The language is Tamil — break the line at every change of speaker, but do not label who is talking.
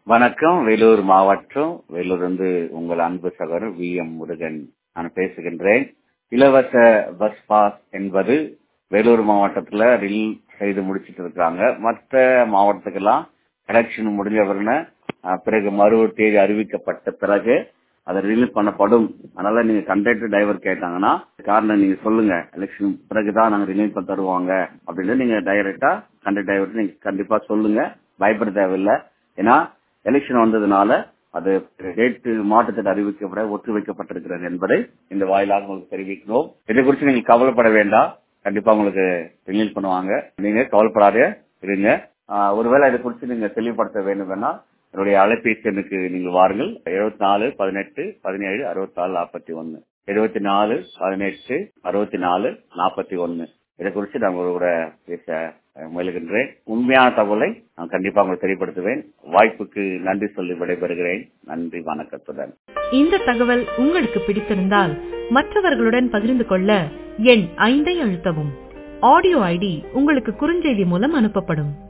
வணக்கம் வேலூர் மாவட்டம் வேலூர் வந்து உங்கள் அன்பு சகோதரர் வி எம் முருகன் நான் பேசுகின்றேன் இலவச பஸ் பாஸ் என்பது வேலூர் மாவட்டத்துல ரில் செய்து முடிச்சிட்டு இருக்காங்க மற்ற மாவட்டத்துக்கெல்லாம் எலெக்ஷன் முடிஞ்ச பிறகு அஹ், பிறகு மறு தேதி அறிவிக்கப்பட்ட பிறகு அது ரிலீஸ் பண்ணப்படும் அதனால நீங்க கண்டக்டர் டிரைவர் கேட்டாங்கன்னா காரணம் நீங்க சொல்லுங்க எலெக்ஷன் பிறகுதான் நாங்க ரிலீஸ் பண்ண தருவாங்க அப்படின்னு நீங்க டைரக்டா கண்டக்டர் டிரைவர் நீங்க கண்டிப்பா சொல்லுங்க பயப்பட தேவையில்லை ஏன்னா எலெக்ஷன் வந்ததுனால அது டேட் மாற்றத்தில் அறிவிக்கப்பட ஒத்தி வைக்கப்பட்டிருக்கிறது என்பதை இந்த வாயிலாக உங்களுக்கு தெரிவிக்கிறோம் இதை குறித்து நீங்க கவலைப்பட வேண்டாம் கண்டிப்பா உங்களுக்கு ரிலீஸ் பண்ணுவாங்க நீங்க கவலைப்படாத இருங்க ஆஹ் ஒருவேளை இதை குறித்து நீங்க தெளிவுபடுத்த வேண்டும் வேணா என்னுடைய அலைபேசி எண்ணுக்கு நீங்கள் வாருங்கள் எழுபத்தி நாலு பதினெட்டு பதினேழு அறுபத்தி நாலு நாற்பத்தி ஒன்னு எழுபத்தி நாலு பதினெட்டு அறுபத்தி நாலு நாற்பத்தி ஒன்னு இதை குறித்து நான் உங்களோட பேச அஹ், முயலுகின்றேன் உண்மையான தகவலை நான் கண்டிப்பா உங்களுக்கு தெரியப்படுத்துவேன் வாய்ப்புக்கு நன்றி சொல்லி விடைபெறுகிறேன் நன்றி வணக்கத்துடன்
இந்த தகவல் உங்களுக்கு பிடித்திருந்தால் மற்றவர்களுடன் பகிர்ந்து கொள்ள எண் ஐந்தை அழுத்தவும் ஆடியோ ஐடி உங்களுக்கு குறுஞ்செய்தி மூலம் அனுப்பப்படும்